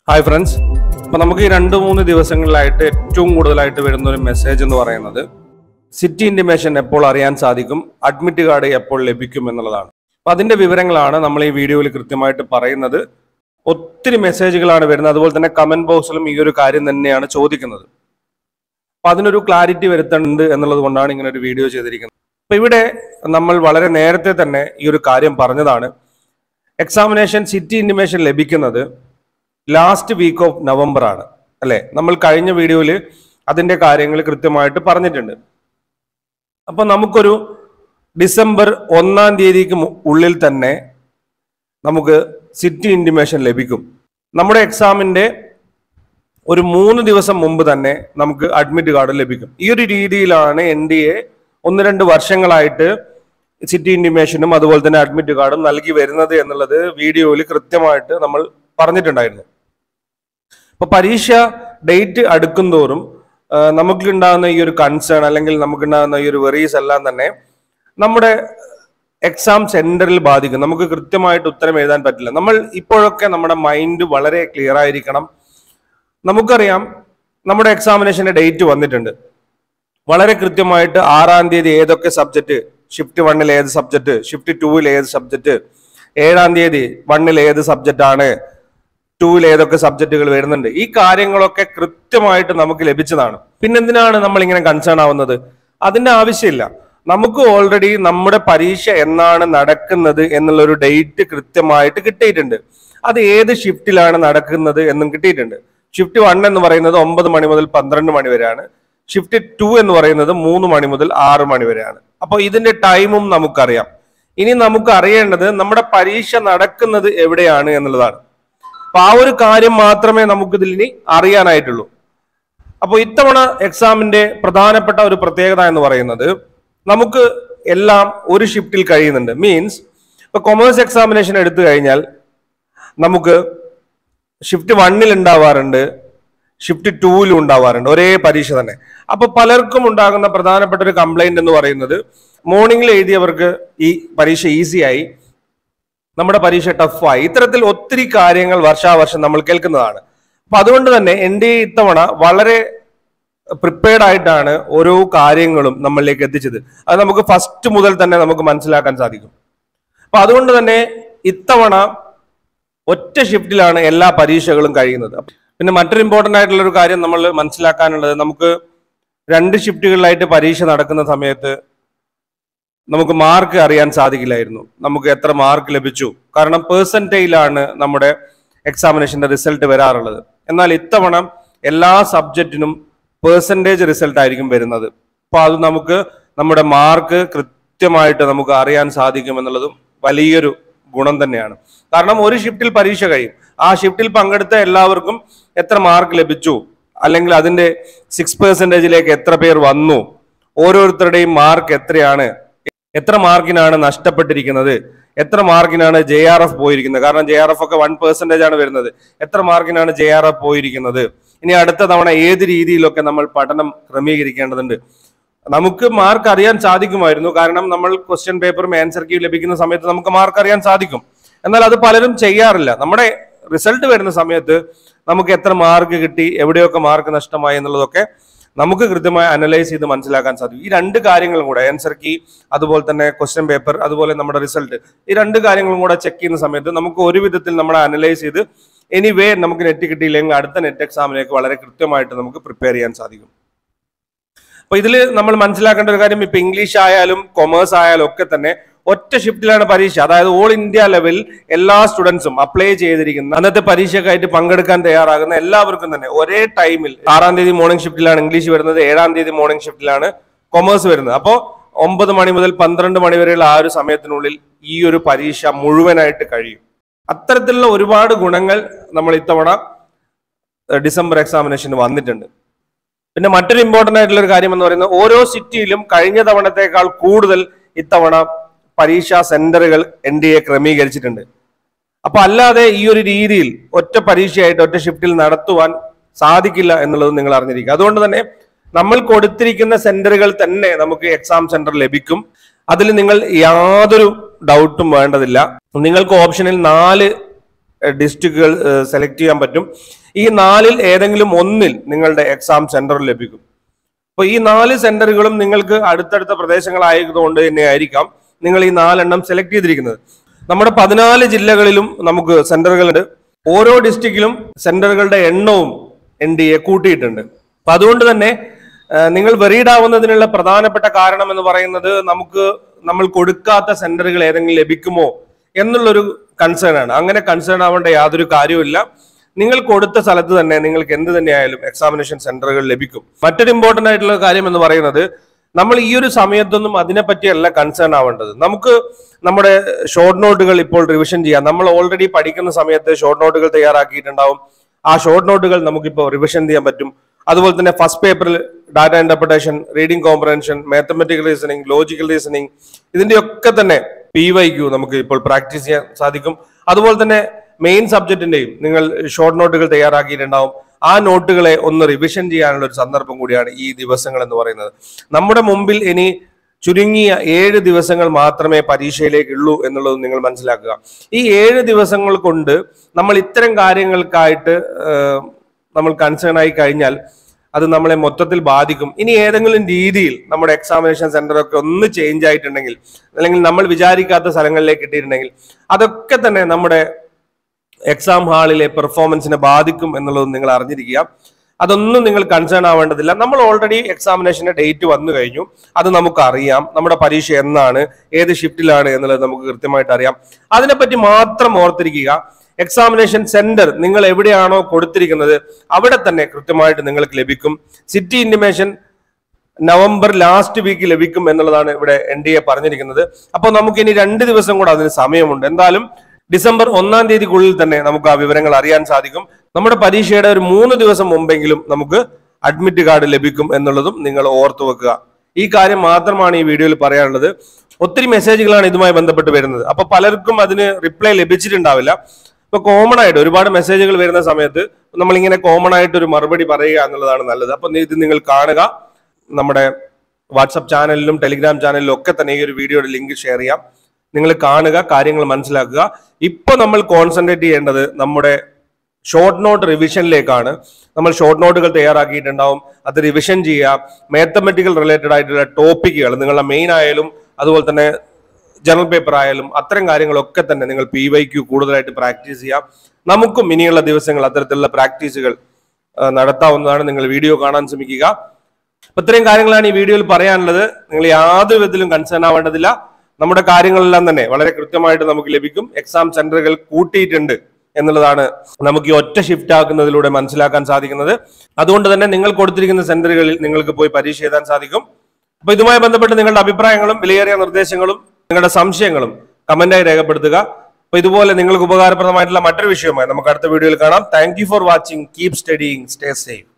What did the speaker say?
hi friends അപ്പൊ നമുക്ക് ഈ രണ്ട് മൂന്ന് ദിവസങ്ങളിലായിട്ട് ഏറ്റവും കൂടുതലായിട്ട് വരുന്ന ഒരു മെസ്സേജ് എന്ന് പറയുന്നത് സിറ്റി ഇന്റിമേഷൻ എപ്പോൾ അറിയാൻ സാധിക്കും അഡ്മിറ്റ് കാർഡ് എപ്പോൾ ലഭിക്കും എന്നുള്ളതാണ് അപ്പൊ അതിന്റെ വിവരങ്ങളാണ് നമ്മൾ ഈ വീഡിയോയിൽ കൃത്യമായിട്ട് പറയുന്നത് ഒത്തിരി മെസ്സേജുകളാണ് വരുന്നത് അതുപോലെ തന്നെ കമന്റ് ബോക്സിലും ഈ ഒരു കാര്യം തന്നെയാണ് ചോദിക്കുന്നത് അപ്പൊ അതിനൊരു ക്ലാരിറ്റി വരുത്തുന്നുണ്ട് എന്നുള്ളത് കൊണ്ടാണ് ഇങ്ങനെ ഒരു വീഡിയോ ചെയ്തിരിക്കുന്നത് അപ്പൊ ഇവിടെ നമ്മൾ വളരെ നേരത്തെ തന്നെ ഈ ഒരു കാര്യം പറഞ്ഞതാണ് എക്സാമിനേഷൻ സിറ്റി ഇന്റിമേഷൻ ലഭിക്കുന്നത് ലാസ്റ്റ് വീക്ക് ഓഫ് നവംബർ ആണ് അല്ലെ നമ്മൾ കഴിഞ്ഞ വീഡിയോയിൽ അതിന്റെ കാര്യങ്ങൾ കൃത്യമായിട്ട് പറഞ്ഞിട്ടുണ്ട് അപ്പൊ നമുക്കൊരു ഡിസംബർ ഒന്നാം തീയതിക്ക് മു- ഉള്ളിൽ തന്നെ നമുക്ക് സിറ്റി ഇന്റിമേഷൻ ലഭിക്കും നമ്മുടെ എക്സാമിന്റെ ഒരു മൂന്ന് ദിവസം മുമ്പ് തന്നെ നമുക്ക് അഡ്മിറ്റ് കാർഡ് ലഭിക്കും ഈ ഒരു രീതിയിലാണ് എൻ ഡി എ ഒന്ന് രണ്ട് വർഷങ്ങളായിട്ട് സിറ്റി ഇന്റിമേഷനും അതുപോലെ തന്നെ അഡ്മിറ്റ് കാർഡും നൽകി വരുന്നത് എന്നുള്ളത് വീഡിയോയിൽ കൃത്യമായിട്ട് നമ്മൾ പറഞ്ഞിട്ടുണ്ടായിരുന്നു ഇപ്പൊ പരീക്ഷ ഡേറ്റ് അടുക്കും തോറും ആ, നമുക്കുണ്ടാകുന്ന ഈ ഒരു കൺസേൺ അല്ലെങ്കിൽ നമുക്കുണ്ടാകുന്ന ഈ ഒരു വെറീസ് എല്ലാം തന്നെ നമ്മുടെ എക്സാം സെന്ററിൽ ബാധിക്കും നമുക്ക് കൃത്യമായിട്ട് ഉത്തരം എഴുതാൻ പറ്റില്ല നമ്മൾ ഇപ്പോഴൊക്കെ നമ്മുടെ മൈൻഡ് വളരെ ക്ലിയർ ആയിരിക്കണം നമുക്കറിയാം നമ്മുടെ എക്സാമിനേഷന്റെ ഡേറ്റ് വന്നിട്ടുണ്ട് വളരെ കൃത്യമായിട്ട് ആറാം തീയതി ഏതൊക്കെ സബ്ജക്റ്റ് ഷിഫ്റ്റ് വണ്ണിൽ ഏത് സബ്ജക്റ്റ് ഷിഫ്റ്റ് ടൂവിൽ ഏത് സബ്ജക്റ്റ് ഏഴാം തീയതി വണ്ണിൽ ഏത് സബ്ജക്റ്റ് ആണ് ടൂവിൽ ഏതൊക്കെ സബ്ജക്റ്റുകൾ വരുന്നുണ്ട് ഈ കാര്യങ്ങളൊക്കെ കൃത്യമായിട്ട് നമുക്ക് ലഭിച്ചതാണ് പിന്നെന്തിനാണ് നമ്മൾ ഇങ്ങനെ കൺസേൺ ആവുന്നത് അതിന്റെ ആവശ്യമില്ല നമുക്ക് ഓൾറെഡി നമ്മുടെ പരീക്ഷ എന്നാണ് നടക്കുന്നത് എന്നുള്ള ഒരു ഡേറ്റ് കൃത്യമായിട്ട് കിട്ടിയിട്ടുണ്ട് അത് ഏത് ഷിഫ്റ്റിലാണ് നടക്കുന്നത് എന്നും കിട്ടിയിട്ടുണ്ട് ഷിഫ്റ്റ് വൺ എന്ന് പറയുന്നത് ഒമ്പത് മണി മുതൽ പന്ത്രണ്ട് മണി വരെയാണ് ഷിഫ്റ്റ് ടു എന്ന് പറയുന്നത് മൂന്ന് മണി മുതൽ ആറ് മണി വരെയാണ് അപ്പോൾ ഇതിന്റെ ടൈമും നമുക്കറിയാം ഇനി നമുക്ക് അറിയേണ്ടത് നമ്മുടെ പരീക്ഷ നടക്കുന്നത് എവിടെയാണ് എന്നുള്ളതാണ് അപ്പൊ ആ ഒരു കാര്യം മാത്രമേ നമുക്കിതിൽ ഇനി അറിയാനായിട്ടുള്ളൂ അപ്പോൾ ഇത്തവണ എക്സാമിന്റെ പ്രധാനപ്പെട്ട ഒരു പ്രത്യേകത എന്ന് പറയുന്നത് നമുക്ക് എല്ലാം ഒരു ഷിഫ്റ്റിൽ കഴിയുന്നുണ്ട് മീൻസ് ഇപ്പൊ കൊമേഴ്സ് എക്സാമിനേഷൻ എടുത്തു കഴിഞ്ഞാൽ നമുക്ക് ഷിഫ്റ്റ് വണ്ണിൽ ഉണ്ടാവാറുണ്ട് ഷിഫ്റ്റ് ടൂവിലും ഉണ്ടാവാറുണ്ട് ഒരേ പരീക്ഷ തന്നെ അപ്പൊ പലർക്കും ഉണ്ടാകുന്ന പ്രധാനപ്പെട്ട ഒരു കംപ്ലൈന്റ് എന്ന് പറയുന്നത് മോർണിംഗിൽ എഴുതിയവർക്ക് ഈ പരീക്ഷ ഈസിയായി നമ്മുടെ പരീക്ഷ ടഫായി ഇത്തരത്തിൽ ഒത്തിരി കാര്യങ്ങൾ വർഷാവർഷം നമ്മൾ കേൾക്കുന്നതാണ് അപ്പൊ അതുകൊണ്ട് തന്നെ എൻ ഡി എ ഇത്തവണ വളരെ പ്രിപ്പയർഡ് ആയിട്ടാണ് ഓരോ കാര്യങ്ങളും നമ്മളിലേക്ക് എത്തിച്ചത് അത് നമുക്ക് ഫസ്റ്റ് മുതൽ തന്നെ നമുക്ക് മനസ്സിലാക്കാൻ സാധിക്കും അപ്പൊ അതുകൊണ്ട് തന്നെ ഇത്തവണ ഒറ്റ ഷിഫ്റ്റിലാണ് എല്ലാ പരീക്ഷകളും കഴിയുന്നത് പിന്നെ മറ്റൊരു ഇമ്പോർട്ടന്റ് ആയിട്ടുള്ള ഒരു കാര്യം നമ്മൾ മനസ്സിലാക്കാനുള്ളത് നമുക്ക് രണ്ട് ഷിഫ്റ്റുകളിലായിട്ട് പരീക്ഷ നടക്കുന്ന സമയത്ത് നമുക്ക് മാർക്ക് അറിയാൻ സാധിക്കില്ലായിരുന്നു നമുക്ക് എത്ര മാർക്ക് ലഭിച്ചു കാരണം പേഴ്സൻറ്റേജിലാണ് നമ്മുടെ എക്സാമിനേഷന്റെ റിസൾട്ട് വരാറുള്ളത് എന്നാൽ ഇത്തവണ എല്ലാ സബ്ജക്റ്റിനും പേഴ്സൻറ്റേജ് റിസൾട്ട് ആയിരിക്കും വരുന്നത് അപ്പൊ അത് നമുക്ക് നമ്മുടെ മാർക്ക് കൃത്യമായിട്ട് നമുക്ക് അറിയാൻ സാധിക്കും എന്നുള്ളതും വലിയൊരു ഗുണം തന്നെയാണ് കാരണം ഒരു ഷിഫ്റ്റിൽ പരീക്ഷ കഴിയും ആ ഷിഫ്റ്റിൽ പങ്കെടുത്ത എല്ലാവർക്കും എത്ര മാർക്ക് ലഭിച്ചു അല്ലെങ്കിൽ അതിന്റെ സിക്സ് പെർസെന്റേജിലേക്ക് എത്ര പേർ വന്നു ഓരോരുത്തരുടെയും മാർക്ക് എത്രയാണ് എത്ര മാർക്കിനാണ് നഷ്ടപ്പെട്ടിരിക്കുന്നത് എത്ര മാർക്കിനാണ് ജെ ആർ എഫ് പോയിരിക്കുന്നത് കാരണം ജെ ആർ എഫ് ഒക്കെ വൺ പെർസെന്റേജ് ആണ് വരുന്നത് എത്ര മാർക്കിനാണ് ജെ ആർ എഫ് പോയിരിക്കുന്നത് ഇനി അടുത്ത തവണ ഏത് രീതിയിലൊക്കെ നമ്മൾ പഠനം ക്രമീകരിക്കേണ്ടതുണ്ട് നമുക്ക് മാർക്ക് അറിയാൻ സാധിക്കുമായിരുന്നു കാരണം നമ്മൾ ക്വസ്റ്റ്യൻ പേപ്പറും ആൻസർ കീ ലഭിക്കുന്ന സമയത്ത് നമുക്ക് മാർക്ക് അറിയാൻ സാധിക്കും എന്നാൽ അത് പലരും ചെയ്യാറില്ല നമ്മുടെ റിസൾട്ട് വരുന്ന സമയത്ത് നമുക്ക് എത്ര മാർക്ക് കിട്ടി എവിടെയൊക്കെ മാർക്ക് നഷ്ടമായി എന്നുള്ളതൊക്കെ നമുക്ക് കൃത്യമായി അനലൈസ് ചെയ്ത് മനസ്സിലാക്കാൻ സാധിക്കും ഈ രണ്ട് കാര്യങ്ങളും കൂടെ ആൻസർ കീ അതുപോലെ തന്നെ ക്വസ്റ്റ്യൻ പേപ്പർ അതുപോലെ നമ്മുടെ റിസൾട്ട് ഈ രണ്ട് കാര്യങ്ങളും കൂടെ ചെക്ക് ചെയ്യുന്ന സമയത്ത് നമുക്ക് ഒരു വിധത്തിൽ നമ്മളെ അനലൈസ് ചെയ്ത് എനിവേ നമുക്ക് നെറ്റ് കിട്ടിയില്ലെങ്കിൽ അടുത്ത നെറ്റ് എക്സാമിലേക്ക് വളരെ കൃത്യമായിട്ട് നമുക്ക് പ്രിപ്പയർ ചെയ്യാൻ സാധിക്കും അപ്പൊ ഇതിൽ നമ്മൾ മനസ്സിലാക്കേണ്ട ഒരു കാര്യം ഇപ്പൊ ഇംഗ്ലീഷ് ആയാലും കൊമേഴ്സ് ആയാലും ഒക്കെ തന്നെ ഒറ്റ ഷിഫ്റ്റിലാണ് പരീക്ഷ അതായത് ഓൾ ഇന്ത്യ ലെവലിൽ എല്ലാ സ്റ്റുഡൻസും അപ്ലൈ ചെയ്തിരിക്കുന്ന അന്നത്തെ പരീക്ഷയ്ക്കായിട്ട് പങ്കെടുക്കാൻ തയ്യാറാകുന്ന എല്ലാവർക്കും തന്നെ ഒരേ ടൈമിൽ ആറാം തീയതി മോർണിംഗ് ഷിഫ്റ്റിലാണ് ഇംഗ്ലീഷ് വരുന്നത് ഏഴാം തീയതി മോർണിംഗ് ഷിഫ്റ്റിലാണ് കൊമേഴ്സ് വരുന്നത് അപ്പോൾ ഒമ്പത് മണി മുതൽ പന്ത്രണ്ട് മണി വരെയുള്ള ആ ഒരു സമയത്തിനുള്ളിൽ ഈ ഒരു പരീക്ഷ മുഴുവനായിട്ട് കഴിയും അത്തരത്തിലുള്ള ഒരുപാട് ഗുണങ്ങൾ നമ്മൾ ഇത്തവണ ഏഹ്, ഡിസംബർ എക്സാമിനേഷന് വന്നിട്ടുണ്ട് പിന്നെ മറ്റൊരു ഇമ്പോർട്ടന്റ് ആയിട്ടുള്ള ഒരു കാര്യം എന്ന് പറയുന്നത് ഓരോ സിറ്റിയിലും കഴിഞ്ഞ തവണത്തേക്കാൾ കൂടുതൽ ഇത്തവണ പരീക്ഷാ സെന്ററുകൾ എൻ ഡി എ ക്രമീകരിച്ചിട്ടുണ്ട് അപ്പൊ അല്ലാതെ ഈ ഒരു രീതിയിൽ ഒറ്റ പരീക്ഷയായിട്ട് ഒറ്റ ഷിഫ്റ്റിൽ നടത്തുവാൻ സാധിക്കില്ല എന്നുള്ളത് നിങ്ങൾ അറിഞ്ഞിരിക്കുക അതുകൊണ്ട് തന്നെ നമ്മൾ കൊടുത്തിരിക്കുന്ന സെന്ററുകൾ തന്നെ നമുക്ക് എക്സാം സെന്റർ ലഭിക്കും അതിൽ നിങ്ങൾ യാതൊരു ഡൗട്ടും വേണ്ടതില്ല നിങ്ങൾക്ക് ഓപ്ഷനിൽ നാല് ഡിസ്ട്രിക്റ്റുകൾ സെലക്ട് ചെയ്യാൻ പറ്റും ഈ നാലിൽ ഏതെങ്കിലും ഒന്നിൽ നിങ്ങളുടെ എക്സാം സെന്റർ ലഭിക്കും അപ്പൊ ഈ നാല് സെന്ററുകളും നിങ്ങൾക്ക് അടുത്തടുത്ത പ്രദേശങ്ങളായതുകൊണ്ട് തന്നെ ആയിരിക്കാം നിങ്ങൾ ഈ നാലെണ്ണം സെലക്ട് ചെയ്തിരിക്കുന്നത് നമ്മുടെ പതിനാല് ജില്ലകളിലും നമുക്ക് സെന്ററുകളുണ്ട് ഓരോ ഡിസ്ട്രിക്റ്റിലും സെന്ററുകളുടെ എണ്ണവും എൻ ഡി എ കൂട്ടിയിട്ടുണ്ട് അപ്പൊ അതുകൊണ്ട് തന്നെ ആ, നിങ്ങൾ വെറീഡ് ആവുന്നതിനുള്ള പ്രധാനപ്പെട്ട കാരണം എന്ന് പറയുന്നത് നമുക്ക് നമ്മൾ കൊടുക്കാത്ത സെന്ററുകൾ ഏതെങ്കിലും ലഭിക്കുമോ എന്നുള്ളൊരു കൺസേൺ ആണ് അങ്ങനെ കൺസേൺ ആവേണ്ട യാതൊരു കാര്യവുമില്ല നിങ്ങൾ കൊടുത്ത സ്ഥലത്ത് തന്നെ നിങ്ങൾക്ക് എന്ത് തന്നെയായാലും എക്സാമിനേഷൻ സെന്ററുകൾ ലഭിക്കും മറ്റൊരു ഇമ്പോർട്ടന്റ് ആയിട്ടുള്ള കാര്യം എന്ന് പറയുന്നത് നമ്മൾ ഈ ഒരു സമയത്തൊന്നും അതിനെപ്പറ്റിയല്ല കൺസേൺ ആവേണ്ടത് നമുക്ക് നമ്മുടെ ഷോർട്ട് നോട്ടുകൾ ഇപ്പോൾ റിവിഷൻ ചെയ്യാം നമ്മൾ ഓൾറെഡി പഠിക്കുന്ന സമയത്ത് ഷോർട്ട് നോട്ടുകൾ തയ്യാറാക്കിയിട്ടുണ്ടാവും ആ ഷോർട്ട് നോട്ടുകൾ നമുക്കിപ്പോൾ റിവിഷൻ ചെയ്യാൻ പറ്റും അതുപോലെ തന്നെ ഫസ്റ്റ് പേപ്പറിൽ data interpretation reading comprehension mathematical reasoning logical reasoning ഇതിന്റെ ഒക്കെ തന്നെ പി വൈ ക്യു നമുക്ക് ഇപ്പോൾ പ്രാക്ടീസ് ചെയ്യാൻ സാധിക്കും അതുപോലെ തന്നെ മെയിൻ സബ്ജക്റ്റിന്റെയും നിങ്ങൾ ഷോർട്ട് നോട്ടുകൾ തയ്യാറാക്കിയിട്ടുണ്ടാവും ആ നോട്ടുകളെ ഒന്ന് റിവിഷൻ ചെയ്യാനുള്ള ഒരു സന്ദർഭം കൂടിയാണ് ഈ ദിവസങ്ങൾ എന്ന് പറയുന്നത് നമ്മുടെ മുമ്പിൽ ഇനി ചുരുങ്ങിയ ഏഴ് ദിവസങ്ങൾ മാത്രമേ പരീക്ഷയിലേക്കുള്ളൂ എന്നുള്ളത് നിങ്ങൾ മനസ്സിലാക്കുക ഈ ഏഴ് ദിവസങ്ങൾ കൊണ്ട് നമ്മൾ ഇത്തരം കാര്യങ്ങൾക്കായിട്ട് ഏഹ്, നമ്മൾ കൺസേൺ ആയി കഴിഞ്ഞാൽ അത് നമ്മളെ മൊത്തത്തിൽ ബാധിക്കും ഇനി ഏതെങ്കിലും രീതിയിൽ നമ്മുടെ എക്സാമിനേഷൻ സെന്റർ ഒക്കെ ഒന്ന് ചേഞ്ച് ആയിട്ടുണ്ടെങ്കിൽ അല്ലെങ്കിൽ നമ്മൾ വിചാരിക്കാത്ത സ്ഥലങ്ങളിലേക്ക് കിട്ടിയിട്ടുണ്ടെങ്കിൽ അതൊക്കെ തന്നെ നമ്മുടെ എക്സാം ഹാളിലെ പെർഫോമൻസിനെ ബാധിക്കും എന്നുള്ളത് നിങ്ങൾ അറിഞ്ഞിരിക്കുക അതൊന്നും നിങ്ങൾ കൺസേൺ ആവേണ്ടതില്ല നമ്മൾ ഓൾറെഡി എക്സാമിനേഷന്റെ ഡേറ്റ് വന്നു കഴിഞ്ഞു അത് നമുക്ക് അറിയാം നമ്മുടെ പരീക്ഷ എന്നാണ് ഏത് ഷിഫ്റ്റിലാണ് എന്നുള്ളത് നമുക്ക് കൃത്യമായിട്ട് അറിയാം അതിനെപ്പറ്റി മാത്രം ഓർത്തിരിക്കുക എക്സാമിനേഷൻ സെന്റർ നിങ്ങൾ എവിടെയാണോ കൊടുത്തിരിക്കുന്നത് അവിടെ തന്നെ കൃത്യമായിട്ട് നിങ്ങൾക്ക് ലഭിക്കും city intimation November last week ലഭിക്കും എന്നുള്ളതാണ് ഇവിടെ എൻ ഡി എ പറഞ്ഞിരിക്കുന്നത് അപ്പോൾ നമുക്ക് ഇനി രണ്ട് ദിവസം കൂടെ അതിന് സമയമുണ്ട് എന്തായാലും ഡിസംബർ ഒന്നാം തീയതിക്കുള്ളിൽ തന്നെ നമുക്ക് ആ വിവരങ്ങൾ അറിയാൻ സാധിക്കും നമ്മുടെ പരീക്ഷയുടെ ഒരു മൂന്ന് ദിവസം മുമ്പെങ്കിലും നമുക്ക് അഡ്മിറ്റ് കാർഡ് ലഭിക്കും എന്നുള്ളതും നിങ്ങൾ ഓർത്തു വെക്കുക ഈ കാര്യം മാത്രമാണ് ഈ വീഡിയോയിൽ പറയാനുള്ളത് ഒത്തിരി മെസ്സേജുകളാണ് ഇതുമായി ബന്ധപ്പെട്ട് വരുന്നത് അപ്പൊ പലർക്കും അതിന് റിപ്ലൈ ലഭിച്ചിട്ടുണ്ടാവില്ല ഇപ്പൊ കോമൺ ആയിട്ട് ഒരുപാട് മെസ്സേജുകൾ വരുന്ന സമയത്ത് നമ്മളിങ്ങനെ കോമൺ ആയിട്ട് ഒരു മറുപടി പറയുക എന്നുള്ളതാണ് നല്ലത് അപ്പൊ ഇത് നിങ്ങൾ കാണുക നമ്മുടെ വാട്സപ്പ് ചാനലിലും ടെലിഗ്രാം ചാനലിലും ഒക്കെ തന്നെ ഈ ഒരു വീഡിയോയുടെ ലിങ്ക് ഷെയർ ചെയ്യാം നിങ്ങൾ കാണുക കാര്യങ്ങൾ മനസ്സിലാക്കുക ഇപ്പൊ നമ്മൾ കോൺസെൻട്രേറ്റ് ചെയ്യേണ്ടത് നമ്മുടെ ഷോർട്ട് നോട്ട് റിവിഷനിലേക്കാണ് നമ്മൾ ഷോർട്ട് നോട്ടുകൾ തയ്യാറാക്കിയിട്ടുണ്ടാവും അത് റിവിഷൻ ചെയ്യുക മാത്തമെറ്റിക്കൽ റിലേറ്റഡ് ആയിട്ടുള്ള ടോപ്പിക്കുകൾ നിങ്ങളുടെ മെയിൻ ആയാലും അതുപോലെ തന്നെ ജനറൽ പേപ്പർ ആയാലും അത്തരം കാര്യങ്ങളൊക്കെ തന്നെ നിങ്ങൾ പി വൈ ക്യു കൂടുതലായിട്ട് പ്രാക്ടീസ് ചെയ്യാം നമുക്കും ഇനിയുള്ള ദിവസങ്ങൾ അത്തരത്തിലുള്ള പ്രാക്ടീസുകൾ ആ, നടത്താവുന്നതാണ് നിങ്ങൾ വീഡിയോ കാണാൻ ശ്രമിക്കുക അപ്പൊ ഇത്രയും കാര്യങ്ങളാണ് ഈ വീഡിയോയിൽ പറയാനുള്ളത് നിങ്ങൾ യാതൊരു വിധത്തിലും കൺസേൺ ആവേണ്ടതില്ല നമ്മുടെ കാര്യങ്ങളെല്ലാം തന്നെ വളരെ കൃത്യമായിട്ട് നമുക്ക് ലഭിക്കും എക്സാം സെന്ററുകൾ കൂട്ടിയിട്ടുണ്ട് എന്നുള്ളതാണ് നമുക്ക് ഈ ഒറ്റ ഷിഫ്റ്റ് ആക്കുന്നതിലൂടെ മനസ്സിലാക്കാൻ സാധിക്കുന്നത് അതുകൊണ്ട് തന്നെ നിങ്ങൾ കൊടുത്തിരിക്കുന്ന സെന്ററുകളിൽ നിങ്ങൾക്ക് പോയി പരീക്ഷ എഴുതാൻ സാധിക്കും അപ്പൊ ഇതുമായി ബന്ധപ്പെട്ട് നിങ്ങളുടെ അഭിപ്രായങ്ങളും വിലയേറിയ നിർദ്ദേശങ്ങളും നിങ്ങളുടെ സംശയങ്ങളും കമന്റായി രേഖപ്പെടുത്തുക അപ്പൊ ഇതുപോലെ നിങ്ങൾക്ക് ഉപകാരപ്രദമായിട്ടുള്ള മറ്റൊരു വിഷയമായി നമുക്ക് അടുത്ത വീഡിയോയിൽ കാണാം thank you for watching keep studying stay safe